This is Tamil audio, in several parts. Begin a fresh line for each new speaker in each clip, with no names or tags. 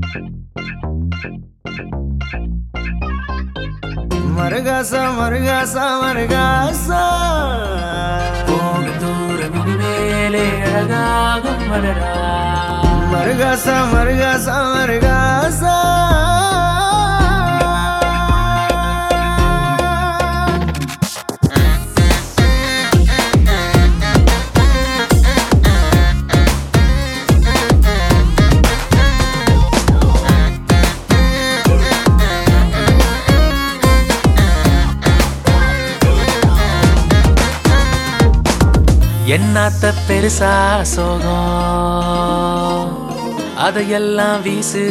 மருகாசா மருகாசா மருகாசா
போகும் தூரம் இனிமேலே அழகாகும் மலரா
மருகாசா மருகாசா மருகாசா
என்னாத்த பெருசா சோகம் அதையெல்லாம் வீசு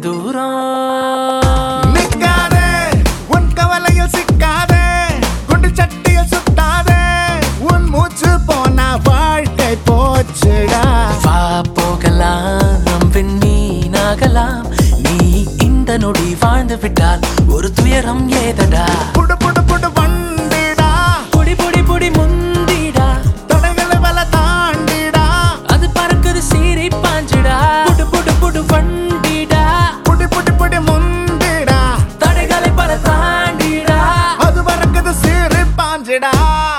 தூரம்
நிக்காதே உன் கவலையில் சிக்காதே குண்டு சட்டியில் சுட்டாதே உன் மூச்சு போனா வாழ்க்கை போச்சுடா
வா போகலாம் நம் விண்ணீனாகலாம் நீ இந்த நொடி வாழ்ந்து விட்டால் ஒரு துயரம் ஏதடா
புடு புடு புடு வண்டிடா
புடி புடி புடி முந்திடா
தடைகளை வல தாண்டிடா
அது பறக்குது சீறி பாஞ்சிடா புடு புடு புடு வண்டிடா
புடி புடி புடி முந்திடா
தடைகளை பல தாண்டிடா
அது பறக்குது சீறி பாஞ்சிடா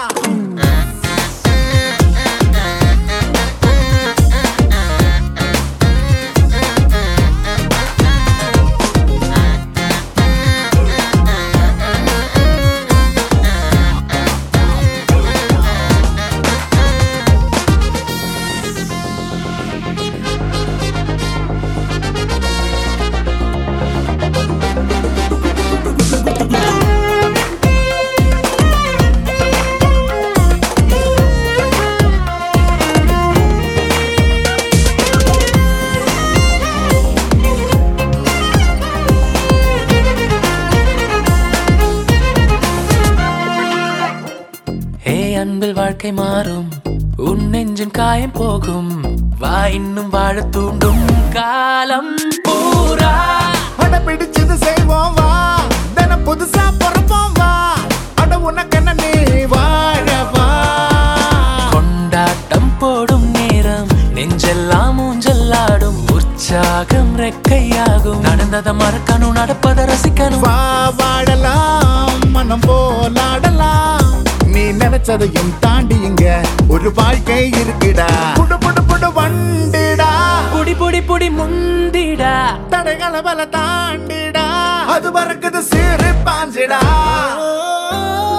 ஹே அன்பில் வாழ்க்கை மாறும் உன் நெஞ்சின் காயம் போகும் வா இன்னும் வாழ தூண்டும் காலம் பூரா
அட பிடிச்சது செய்வோம் வா தினம் புதுசா பிறப்போம் வா அட உனக்கென்ன நீ வாழவா
கொண்டாட்டம் போடும் நேரம் நெஞ்செல்லாம் ஊஞ்சல்லாடும் உற்சாகம் ரெக்கையாகும் நடந்ததை மறக்கணும் நடப்பதை ரசிக்கணும்
வா வாழலாம் மனம் போலாடலாம் நீ நினைச்சதையும் தாண்டி இங்க ஒரு வாழ்க்கை இருக்குடா புடு புடு புடு வண்டிடா
புடி புடி புடி முந்திடா
தடைகளை பல தாண்டிடா அது பறக்குது சீறு பாஞ்சிடா